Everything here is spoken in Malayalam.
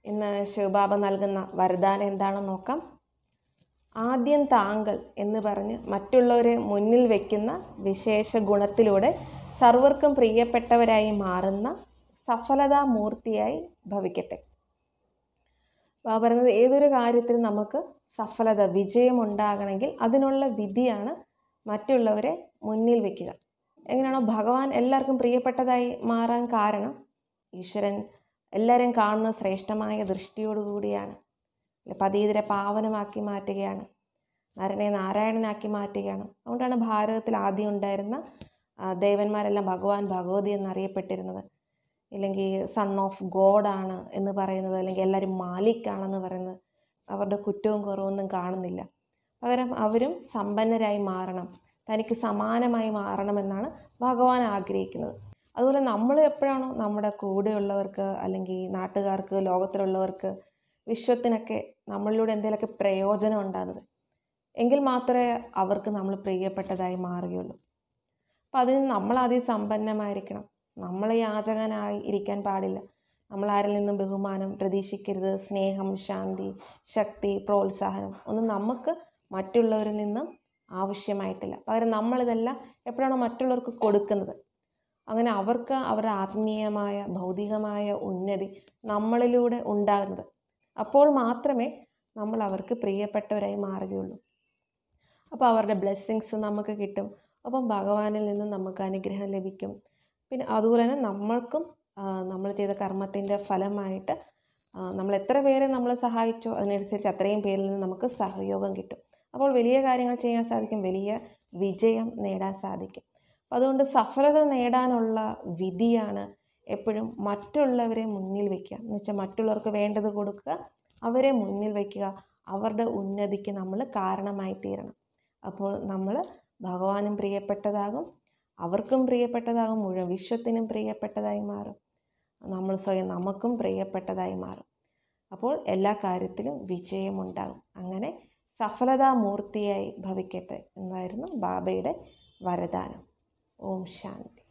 ഇന്ന് ശിവബാബ നൽകുന്ന വരദാനം എന്താണെന്ന് നോക്കാം ആദ്യം താങ്കൾ എന്ന് പറഞ്ഞ് മറ്റുള്ളവരെ മുന്നിൽ വയ്ക്കുന്ന വിശേഷ ഗുണത്തിലൂടെ സർവർക്കും പ്രിയപ്പെട്ടവരായി മാറുന്ന സഫലതാമൂർത്തിയായി ഭവിക്കട്ടെ ബാബ പറയുന്നത് ഏതൊരു കാര്യത്തിലും നമുക്ക് സഫലത വിജയം ഉണ്ടാകണമെങ്കിൽ അതിനുള്ള വിധിയാണ് മറ്റുള്ളവരെ മുന്നിൽ വെക്കുക എങ്ങനെയാണോ ഭഗവാൻ എല്ലാവർക്കും പ്രിയപ്പെട്ടതായി മാറാൻ കാരണം ഈശ്വരൻ എല്ലാവരെയും കാണുന്ന ശ്രേഷ്ഠമായ ദൃഷ്ടിയോടുകൂടിയാണ് പതീതരെ പാവനമാക്കി മാറ്റുകയാണ് നരനെ നാരായണനാക്കി മാറ്റുകയാണ് അതുകൊണ്ടാണ് ഭാരതത്തിൽ ആദ്യം ഉണ്ടായിരുന്ന ആ, ദേവന്മാരെല്ലാം ഭഗവാൻ ഭഗവതി എന്നറിയപ്പെട്ടിരുന്നത് ഇല്ലെങ്കിൽ സൺ ഓഫ് ഗോഡാണ് എന്ന് പറയുന്നത് അല്ലെങ്കിൽ എല്ലാവരും മാലിക്കാണെന്ന് പറയുന്നത് അവരുടെ കുറ്റവും കുറവൊന്നും കാണുന്നില്ല പകരം അവരും സമ്പന്നരായി മാറണം തനിക്ക് സമാനമായി മാറണമെന്നാണ് ഭഗവാൻ ആഗ്രഹിക്കുന്നത് അതുപോലെ നമ്മൾ എപ്പോഴാണോ നമ്മുടെ കൂടെയുള്ളവർക്ക് അല്ലെങ്കിൽ നാട്ടുകാർക്ക് ലോകത്തിലുള്ളവർക്ക് വിശ്വത്തിനൊക്കെ നമ്മളിലൂടെ എന്തെങ്കിലുമൊക്കെ പ്രയോജനം ഉണ്ടാകുന്നത് എങ്കിൽ മാത്രമേ അവർക്ക് നമ്മൾ പ്രിയപ്പെട്ടതായി മാറുകയുള്ളൂ അപ്പം അതിന് നമ്മൾ അതിസമ്പന്നമായിരിക്കണം നമ്മൾ യാചകനായി ഇരിക്കാൻ പാടില്ല നമ്മൾ ആരിൽ നിന്നും ബഹുമാനം പ്രതീക്ഷിക്കരുത് സ്നേഹം ശാന്തി ശക്തി പ്രോത്സാഹനം ഒന്നും നമുക്ക് മറ്റുള്ളവരിൽ നിന്നും ആവശ്യമായിട്ടില്ല പകരം നമ്മളിതെല്ലാം എപ്പോഴാണോ മറ്റുള്ളവർക്ക് കൊടുക്കുന്നത് അങ്ങനെ അവർക്ക് അവരുടെ ആത്മീയമായ ഭൗതികമായ ഉന്നതി നമ്മളിലൂടെ ഉണ്ടാകുന്നത് അപ്പോൾ മാത്രമേ നമ്മൾ അവർക്ക് പ്രിയപ്പെട്ടവരായി മാറുകയുള്ളൂ അപ്പോൾ അവരുടെ ബ്ലെസ്സിങ്സ് നമുക്ക് കിട്ടും അപ്പം ഭഗവാനിൽ നിന്നും നമുക്ക് അനുഗ്രഹം ലഭിക്കും പിന്നെ അതുപോലെ തന്നെ നമ്മൾക്കും ആ, നമ്മൾ ചെയ്ത കർമ്മത്തിൻ്റെ ഫലമായിട്ട് ആ, നമ്മൾ എത്ര പേരെ നമ്മൾ സഹായിച്ചോ അതിനനുസരിച്ച് അത്രയും പേരിൽ നിന്ന് നമുക്ക് സഹയോഗം കിട്ടും അപ്പോൾ വലിയ കാര്യങ്ങൾ ചെയ്യാൻ സാധിക്കും വലിയ വിജയം നേടാൻ സാധിക്കും അപ്പം അതുകൊണ്ട് സഫലത നേടാനുള്ള വിധിയാണ് എപ്പോഴും മറ്റുള്ളവരെ മുന്നിൽ വയ്ക്കുക എന്ന് വെച്ചാൽ മറ്റുള്ളവർക്ക് വേണ്ടത് കൊടുക്കുക അവരെ മുന്നിൽ വയ്ക്കുക അവരുടെ ഉന്നതിക്ക് നമ്മൾ കാരണമായി തീരണം അപ്പോൾ നമ്മൾ ഭഗവാനും പ്രിയപ്പെട്ടതാകും അവർക്കും പ്രിയപ്പെട്ടതാകും മുഴുവൻ വിശ്വത്തിനും പ്രിയപ്പെട്ടതായി മാറും നമ്മൾ സ്വയം നമുക്കും പ്രിയപ്പെട്ടതായി മാറും അപ്പോൾ എല്ലാ കാര്യത്തിലും വിജയമുണ്ടാകും അങ്ങനെ സഫലതാമൂർത്തിയായി ഭവിക്കട്ടെ എന്നായിരുന്നു ബാബയുടെ വരദാനം ഓം ശാന്തി